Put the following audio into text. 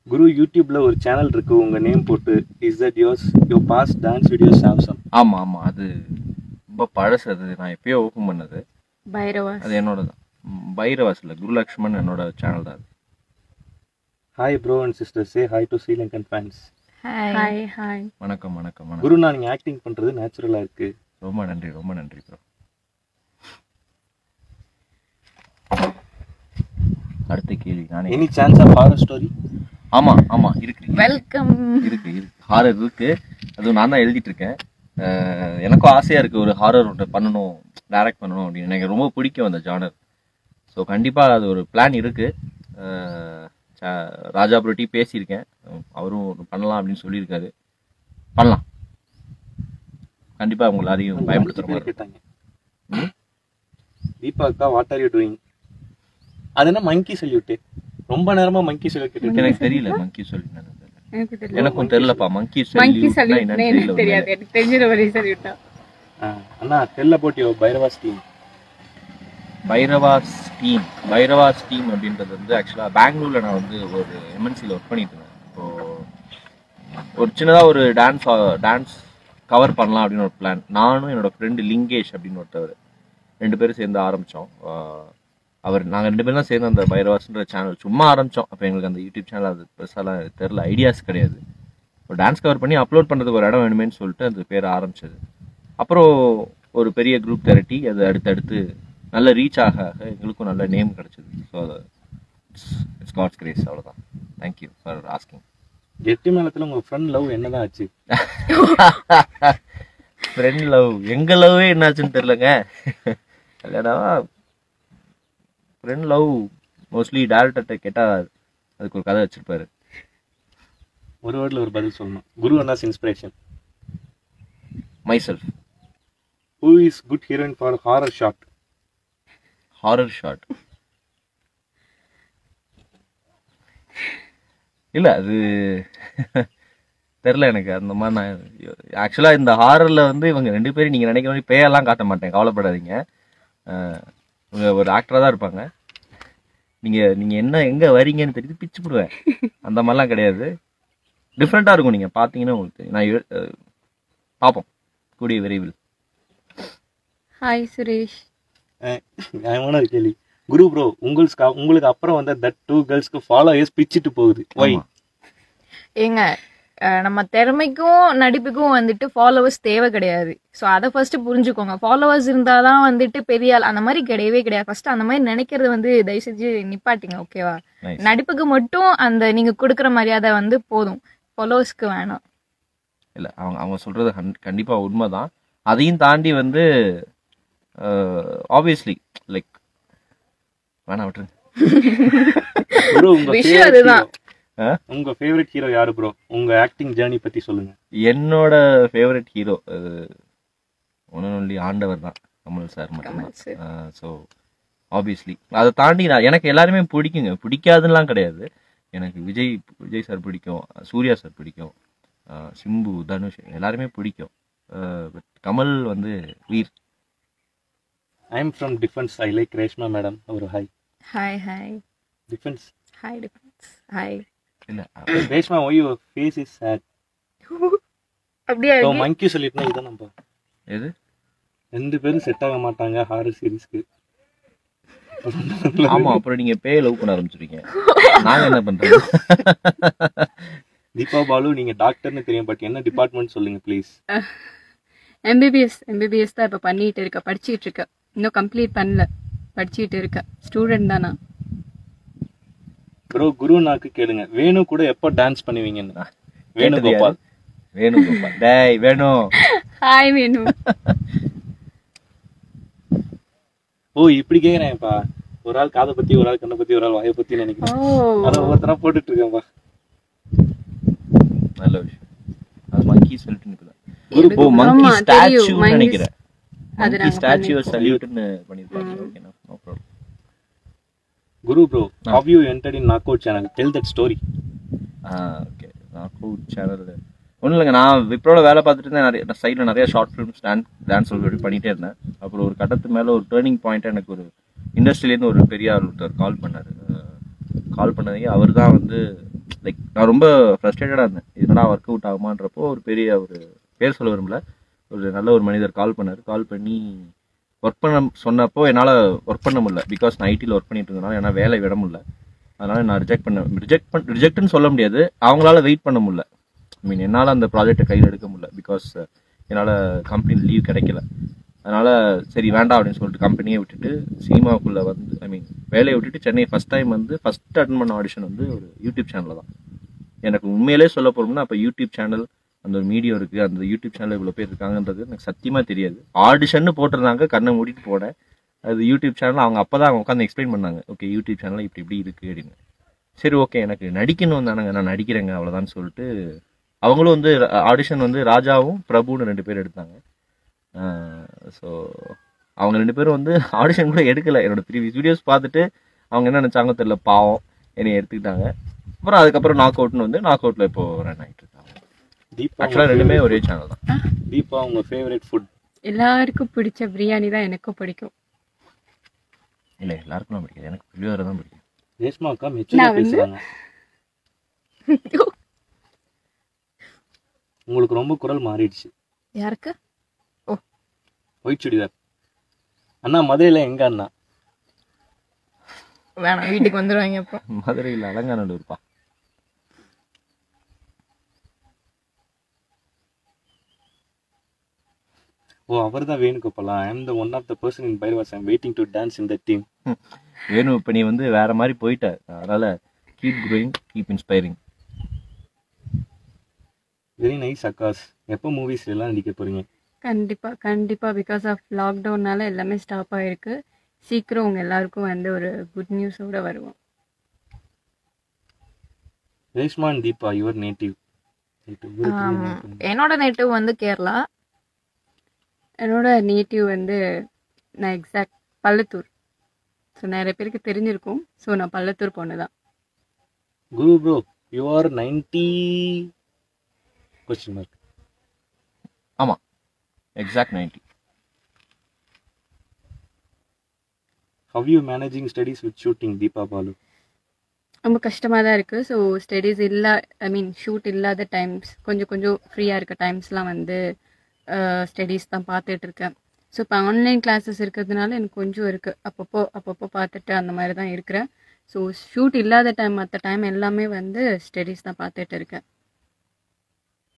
குரு யூடியூப்ல ஒரு சேனல் இருக்கு உங்க நேம் போட்டு is that yours yo boss dance videos Samsung ஆமாம் ஆமாம் அது ரொம்ப பழசு அது நான் எப்பயோ ஓப்பன் பண்ணது பைரவாஸ் அது என்னோட தான் ம், பைரவாஸ் இல்லை குருலக்ஷ்மன் என்னோட சேனல் தான் அது hi bro and sister say hi to Sri Lankan fans hi hi வணக்கம் வணக்கம் வணக்கம் குரு நான் நீங்க ஆக்டிங் பண்றது நேச்சுரலா இருக்கு ரொம்ப நன்றி ரொம்ப நன்றி ப்ரோ அடுத்த கேள்வி நானே any chance of horror story ஆமா ஆமா இருக்கு இருக்கு. வெல்கம் இருக்கு இருக்கு ஹாரர் இருக்கு அதுவும் நான் தான் எழுதிட்டு இருக்கேன் அஹ் எனக்கும் ஆசையா இருக்கு ஒரு ஹாரர் ஒன்று பண்ணணும் டைரக்ட் பண்ணணும் அப்படின்னு எனக்கு ரொம்ப பிடிக்கும் அந்த ஜானர் ஸோ கண்டிப்பா அது ஒரு பிளான் இருக்கு அஹ் ச- ராஜா புரட்டி பேசியிருக்கேன் அவரும் ஒண்ணு பண்ணலாம் அப்படின்னு சொல்லியிருக்காரு பண்ணலாம் கண்டிப்பா உங்க எல்லாரையும் பயன்படுத்துற மாதிரி இருக்கும். கேட்டாங்க தீபா அக்கா வாட் ஆர் யூ டூயிங் அது என்ன மங்கி சல்யூட் ரொம்ப நேரமா மங்கி சல்யூட் கேட்டு எனக்கு தெரியல மங்கி சொல்லி என்னன்னு தெரியல. எனக்கு தெரியல எனக்கும் தெரியலப்பா மங்கி மங்கி சொல்லி சல்யூட் என்னன்னு எனக்கு தெரியல தெரியாது எனக்கு தெரிஞ்ச வரை சல்யூட்டா அண்ணா tell about your Bhairavas team Bhairavas team Bhairavas team அப்படின்றது வந்து ஆக்சுவலாக பெங்களூர்ல நான் வந்து ஒரு எம்என்சியில் ஒர்க் பண்ணிட்டு இருந்தேன் இப்போ ஒரு சின்னதாக ஒரு டான்ஸ் டான்ஸ் கவர் பண்ணலாம் அப்படின்னு ஒரு பிளான் நானும் என்னோட ஃப்ரெண்டு லிங்கேஷ் அப்படின்னு ஒருத்தவர் ரெண்டு பேரும் சேர்ந்து ஆரம்பித்தோம் அவர் நாங்கள் ரெண்டு பேரும் தான் சேர்ந்து அந்த பைரவாஸ்ன்ற சேனல் சும்மா ஆரம்பித்தோம் அப்போ எங்களுக்கு அந்த யூடியூப் சேனல் அது பெருசாலாம் தெரில ஐடியாஸ் கிடையாது ஒரு டான்ஸ் கவர் பண்ணி அப்லோட் பண்ணுறதுக்கு ஒரு இடம் வேணுமேன்னு சொல்லிட்டு அந்த பேர் ஆரம்பிச்சது அப்புறம் ஒரு பெரிய குரூப் திரட்டி அது அடுத்தடுத்து நல்ல ரீச் ஆக ஆக எங்களுக்கும் நல்ல நேம் கிடைச்சது ஸோ இட்ஸ் காட்ஸ் கிரேஸ் அவ்வளோதான் தேங்க்யூ ஃபார் ஆஸ்கிங் கெட்டி மேளத்துல உங்க ஃப்ரெண்ட் லவ் என்னதான் ஆச்சு ஃப்ரெண்ட் லவ் எங்க லவ்வே என்னாச்சுன்னு தெரிலங்க இல்லைடா ஃப்ரெண்ட் லவ் மோஸ்ட்லி டேரக்டர்கிட்ட கேட்டால் அதுக்கு ஒரு கதை வச்சிருப்பாரு ஒரு வேர்ட்ல ஒரு பதில் சொல்லணும் குரு அண்ணாஸ் inspiration myself who is good heroine for horror shot horror shot இல்ல அது தெரில எனக்கு அந்த மாதிரி நான் ஆக்சுவலா இந்த ஹாரர்ல வந்து இவங்க ரெண்டு பேரும் நீங்க நினைக்கிற மாதிரி பேயெல்லாம் காட்ட மாட்டேன் கவலைப்படாதீங்க அஹ், இவங்க ஒரு ஆக்டரா தான் இருப்பாங்க நீங்க நீங்க என்ன எங்க வரீங்கன்னு தெரியுது பிச்சு போடுவேன் அந்த மாதிரிலாம் கிடையாது டிஃப்ரெண்டா இருக்கும் நீங்க பாத்தீங்கன்னா உங்களுக்கு தெரியும் நான் எ- அஹ், பார்ப்போம் கூடிய விரைவில் ஹாய் சுரேஷ் நியாயமான ஒரு கேள்வி குரு ப்ரோ உங்களுக்கு உங்களுக்கு அப்புறம் வந்த தட் டூ கேர்ள்ஸ்க்கு ஃபாலோயர்ஸ் பிச்சுட்டு போகுது ஒய் ஆமா. ஏங்க அஹ் நம்ம திறமைக்கும் நடிப்புக்கும் வந்துட்டு ஃபாலோவர்ஸ் தேவை கிடையாது ஸோ அதை ஃபர்ஸ்ட் புரிஞ்சுக்கோங்க ஃபாலோவர்ஸ் இருந்தாதான் வந்துட்டு பெரிய ஆள் அந்த மாதிரி கிடையவே கிடையாது ஃபர்ஸ்ட் அந்த மாதிரி நினைக்கிறது வந்து தயவு செஞ்சு நிப்பாட்டிங்க ஓகேவா Nice. நடிப்புக்கு மட்டும் அந்த நீங்க கொடுக்குற மரியாதை வந்து போதும் ஃபாலோவர்ஸ்க்கு வேணாம் இல்லை அவங்க அவங்க சொல்கிறது கண் கண்டிப்பாக உண்மை தான் அதையும் தாண்டி வந்து ஆப்வியஸ்லி லைக் வேணாம் விட்டுருங்க ப்ரோ உங்க விஷயம் favorite அதுதான். hero. ஆ? உங்க ஃபேவரட் ஹீரோ யாரு ப்ரோ உங்க ஆக்டிங் ஜேர்னி பத்தி சொல்லுங்க என்னோட ஃபேவரட் ஹீரோ ஒன்று ஒன்லி ஆண்டவர் தான் கமல் சார் கமல் sir. மட்டும்தான் ஸோ ஆப்வியஸ்லி அதை தாண்டி நான் எனக்கு எல்லாருமே பிடிக்குங்க பிடிக்காதுன்னெலாம் கிடையாது எனக்கு விஜய் விஜய் சார் பிடிக்கும் சூர்யா சார் பிடிக்கும் அஹ் சிம்பு தனுஷ் எல்லாருமே பிடிக்கும் பட் கமல் வந்து உயிர் I am from defence I like Reshma madam ஒரு hi hi hi defence hi difference hi இல்லை Reshma why your face is sad அப்படியா ஸோ இருக்கு? மங்கி சொல்லிட்டுனா இதான் நம்ம எது ரெண்டு பேரும் செட் ஆக மாட்டாங்க ஹாரர் சீரிஸ்க்கு ஆமா அப்புறம் நீங்க பேய் லவ் பண்ண ஆரம்பிச்சிருக்கீங்க நாங்க என்ன பண்றது தீபா பாலு நீங்க டாக்டர்னு தெரியும் பட் என்ன டிபார்ட்மெண்ட் சொல்லுங்க ப்ளீஸ் எம்பிபிஎஸ் எம்பிபிஎஸ் தான் இப்போ பண்ணிட்டு இருக்க படிச்சிட்டு இருக்க இன்னும் கம்ப்ளீட் பண்ணல படிச்சிட்டு இருக்க ஸ்டூடெண்ட் தானா ப்ரோ குரு நாக்கு கேளுங்க வேணு கூட எப்போ டான்ஸ் பண்ணுவீங்கன்னு வேணுகோபால் வேணும் கோபால் டேய் வேணும் ஹாய் வேணு ஓ இப்படி கேக்குறேன்ப்பா ஒரு ஆள் காதை பத்தி ஒரு ஆள் கண்ணை பத்தி ஒரு ஆள் வாயை பத்தி ஓ நினைக்கிறேன் அதை ஒவ்வொருத்தரா போட்டுட்டு இருக்கேன்ப்பா நல்ல விஷயம் அது மங்கி சொல்லிட்டு நிக்கல குரு ஓ மங்கி ஆமா, தெரியும். Statue monkeys. நினைக்கிறேன் அது மங்கி நாங்க ஸ்டாச்சு பண்ணிருக்கோம். சல்யூட்னு பண்ணிருப்பாங்க okay no problem Guru bro how you enter in knock out channel tell that story ah okay நான் கூட் சேனல் ஒன்றும் இல்லைங்க நான் விப்ரோல வேலை பார்த்துட்டு இருந்தேன் நிறைய சைடில் நிறைய ஷார்ட் ஃபிலிம்ஸ் டான்ஸ் டான்ஸ் சொல்லி பண்ணிட்டே இருந்தேன் அப்புறம் ஒரு கட்டத்து மேலே ஒரு டேர்னிங் பாயிண்ட் எனக்கு ஒரு இண்டஸ்ட்ரியிலேருந்து ஒரு பெரிய ஆள் ஒருத்தர் கால் பண்ணார் கால் பண்ணதையும் அவர் தான் வந்து லைக் நான் ரொம்ப ஃப்ரஸ்ட்ரேட்டடாக இருந்தேன் இதனா ஒர்க் அவுட் ஆகுமான்றப்போ ஒரு பெரிய ஒரு பேர் சொல்ல விரும்பல ஒரு நல்ல ஒரு மனிதர் கால் பண்ணார் கால் பண்ணி ஒர்க் பண்ண சொன்னப்போ என்னால் ஒர்க் பண்ண முடியல பிகாஸ் நான் ஐடியில் ஒர்க் பண்ணிட்டு இருந்தனால என்னால் வேலை விட முடியல அதனால நான் ரிஜெக்ட் பண்ண ரிஜெக்ட் பண்ண ரிஜெக்ட்னு சொல்ல முடியாது அவங்களால வெயிட் பண்ண முடியல ஐ மீன் என்னால் அந்த ப்ராஜெக்டை கையில் எடுக்க முடியல பிகாஸ் என்னால் கம்பெனி லீவ் கிடைக்கல அதனால சரி வேண்டாம் அப்படின்னு சொல்லிட்டு கம்பெனியை விட்டுட்டு சினிமாவுக்குள்ளே வந்து ஐ மீன் வேலையை விட்டுட்டு சென்னை ஃபர்ஸ்ட் டைம் வந்து ஃபர்ஸ்ட் அட்டன் பண்ண ஆடிஷன் வந்து ஒரு யூடியூப் சேனலில் தான் எனக்கு உண்மையிலே சொல்ல போகிறோம்னா அப்போ யூடியூப் சேனல் அந்த ஒரு மீடியம் இருக்குது அந்த யூடியூப் சேனல் இவ்வளோ பேர் இருக்காங்கன்றது எனக்கு சத்தியமாக தெரியாது ஆடிஷன்னு போட்டிருந்தாங்க கண்ணை மூடிட்டு போனேன் அது யூடியூப் சேனல் அவங்க அப்போ தான் அவங்க உட்காந்து எக்ஸ்பிளைன் பண்ணாங்க ஓகே யூடியூப் சேனல் இப்படி இப்படி இருக்குது அப்படின்னு சரி ஓகே எனக்கு நடிக்கணும் தானங்க நான் நடிக்கிறேங்க அவ்வளோதான் சொல்லிட்டு அவங்களும் வந்து ஆடிஷன் வந்து ராஜாவும் பிரபுன்னு ரெண்டு பேர் எடுத்தாங்க ஸோ அவங்க ரெண்டு பேரும் வந்து ஆடிஷன் கூட எடுக்கல என்னோட ப்ரீவியஸ் வீடியோஸ் பார்த்துட்டு அவங்க என்ன நினச்சாங்க தெரியல பாவம் என்னை எடுத்துக்கிட்டாங்க அப்புறம் அதுக்கப்புறம் நாக் அவுட்னு வந்து நாக் அவுட்டில் இப்போ ரன் ஆகிட்டு இருக்காங்க தீபா ஆக்சுவலாக ரெண்டுமே ஒரே சேனல் தான் தீபா உங்க ஃபேவரட் ஃபுட் எல்லாருக்கும் பிடிச்ச பிரியாணி தான் எனக்கும் பிடிக்கும் இல்லை எல்லாருக்கும் பிடிக்காது எனக்கு புளியோதரை தான் பிடிக்கும் ரேஷ்மா அக்கா மெச்சூரா நான் வந்து- பேசுறாங்க உங்களுக்கு ரொம்ப குரல் மாறிடுச்சு யாருக்கு ஒயிட் சுடிதார் அண்ணா மதுரையில எங்க அண்ணா வேணாம் வீட்டுக்கு வந்துருவாங்க அப்புறம் மதுரையில் அலங்காநல்லூர்ப்பா ஓ அவர் தான் வேணுகோபாலா I am the one of the person in Bhairavas I'm waiting to dance in the team Venu இப்போ நீ வந்து வேற மாதிரி போயிட்ட அதனால keep growing keep inspiring very nice அக்காஸ் எப்போ மூவிஸ்ல எல்லாம் நடிக்க போறீங்க கண்டிப்பா கண்டிப்பா பிகாஸ் ஆஃப் லாக்டவுன்னால எல்லாமே ஸ்டாப் ஆயிருக்கு சீக்கிரம் உங்க எல்லாருக்கும் வந்து ஒரு குட் நியூஸோட வருவோம் Reshma and Deepa your native ஆம், என்னோட நேட்டிவ் வந்து கேரளா என்னோட நேட்டிவ் வந்து நான் எக்ஸாக்ட் பள்ளத்தூர் ஸோ நிறைய பேருக்கு தெரிஞ்சிருக்கும் ஸோ நான் பள்ளத்தூர் பொண்ணு தான் Guru bro you are ninety question mark ஆமாம் exact ninety how you managing studies with shooting Deepa Balu ரொம்ப கஷ்டமாக தான் இருக்குது ஸோ ஸ்டடீஸ் இல்லா ஐ மீன் ஷூட் இல்லாத டைம்ஸ் கொஞ்சம் கொஞ்சம் ஃப்ரீயாக இருக்க டைம்ஸ்லாம் வந்து ஸ்டடீஸ் தான் பார்த்துட்டு இருக்கேன் ஸோ இப்போ ஆன்லைன் கிளாஸஸ் இருக்கிறதுனால எனக்கு கொஞ்சம் இருக்குது அப்பப்போ அப்பப்போ பார்த்துட்டு அந்த மாதிரி தான் இருக்கிறேன் ஸோ ஷூட் இல்லாத டைம் மற்ற டைம் எல்லாமே வந்து ஸ்டடீஸ் தான் பார்த்துட்டு இருக்கேன்